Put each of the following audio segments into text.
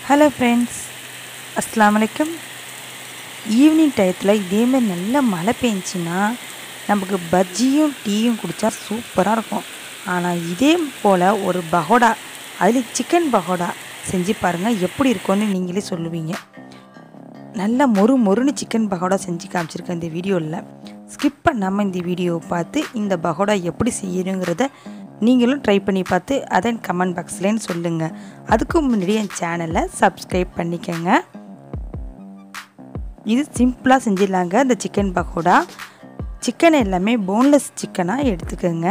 hello friends அஸ்லாம் வலைக்கம் evening டயத்தில் இதேமாரி நல்ல மழை பெஞ்சுன்னா நமக்கு பஜ்ஜியும் டீயும் குடித்தா சூப்பராக இருக்கும் ஆனால் இதே போல் ஒரு பகோடா அதில் சிக்கன் பகோடா செஞ்சு பாருங்கள் எப்படி இருக்கும்னு நீங்களே சொல்லுவீங்க நல்ல மொறு மொறுன்னு சிக்கன் பகோடா செஞ்சு காமிச்சிருக்கேன் இந்த வீடியோவில் ஸ்கிப் பண்ணாமல் இந்த வீடியோவை பார்த்து இந்த பகோடா எப்படி செய்யணுங்கிறத நீங்களும் ட்ரை பண்ணி பார்த்து அதை கமெண்ட் பாக்ஸ்லேன்னு சொல்லுங்கள் அதுக்கு முன்னாடி என் சேனலை சப்ஸ்கிரைப் பண்ணிக்கோங்க இது சிம்பிளாக செஞ்சிடலாங்க இந்த சிக்கன் பகோடா சிக்கன் எல்லாமே போன்லெஸ் சிக்கனாக எடுத்துக்கோங்க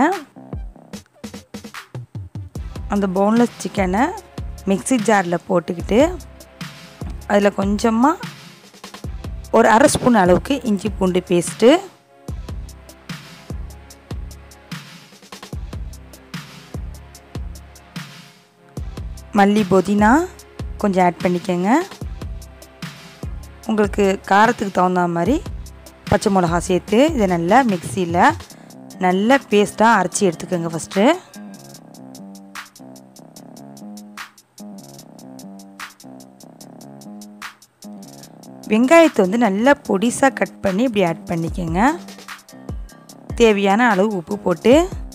அந்த போன்லெஸ் சிக்கனை மிக்ஸி ஜாரில் போட்டுக்கிட்டு அதில் கொஞ்சமாக ஒரு அரை ஸ்பூன் அளவுக்கு இஞ்சி பூண்டு பேஸ்ட்டு மல்லி புதினா கொஞ்சம் ஆட் பண்ணிக்கோங்க உங்களுக்கு காரத்துக்கு தகுந்த மாதிரி பச்சை மிளகா சேர்த்து இதை நல்லா மிக்சியில் நல்லா பேஸ்ட்டாக அரைச்சி எடுத்துக்கோங்க ஃபஸ்ட்டு வெங்காயத்தை வந்து நல்லா பொடிசாக கட் பண்ணி இப்படி ஆட் பண்ணிக்கோங்க தேவையான அளவு உப்பு போட்டு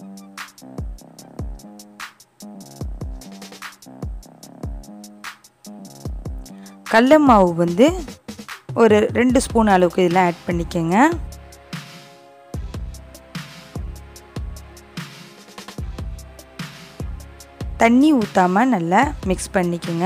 கடல மாவு வந்து ஒரு ரெண்டு ஸ்பூன் அளவுக்கு இதெல்லாம் ஆட் பண்ணிக்கோங்க தண்ணி ஊற்றாமல் நல்லா மிக்ஸ் பண்ணிக்கோங்க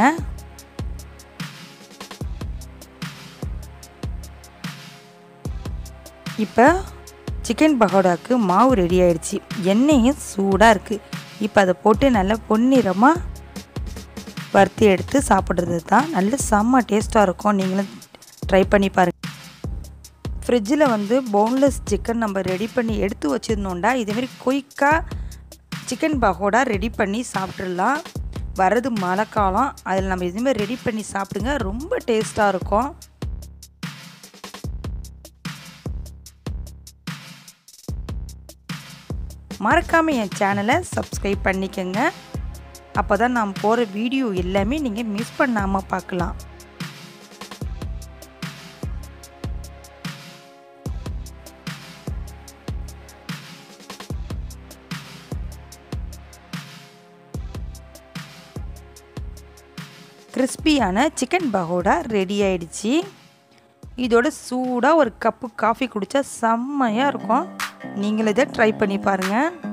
இப்போ சிக்கன் பகோடாவுக்கு மாவு ரெடி ஆயிடுச்சு எண்ணெயும் சூடாக இருக்குது இப்போ அதை போட்டு நல்லா பொன்னிறமாக வறுத்து எடுத்து சாப்பிட்றது தான் நல்ல செம்ம டேஸ்ட்டாக இருக்கும் நீங்களும் ட்ரை பண்ணி பாருங்கள் ஃப்ரிட்ஜில் வந்து போன்லெஸ் சிக்கன் நம்ம ரெடி பண்ணி எடுத்து வச்சுருந்தோண்டா இதேமாரி குயிக்காக சிக்கன் பகோடா ரெடி பண்ணி சாப்பிட்றலாம் வர்றது மழை காலம் அதில் நம்ம இதுமாரி ரெடி பண்ணி சாப்பிடுங்க ரொம்ப டேஸ்ட்டாக இருக்கும் மறக்காமல் என் சேனலை சப்ஸ்கிரைப் பண்ணிக்கோங்க அப்போ தான் நான் போகிற வீடியோ எல்லாமே நீங்கள் மிஸ் பண்ணாமல் பார்க்கலாம் கிறிஸ்பியான சிக்கன் பகோடா ரெடி ஆயிடுச்சு இதோட சூடாக ஒரு கப்பு காஃபி குடித்தா செம்மையாக இருக்கும் நீங்களும் இதை ட்ரை பண்ணி பாருங்கள்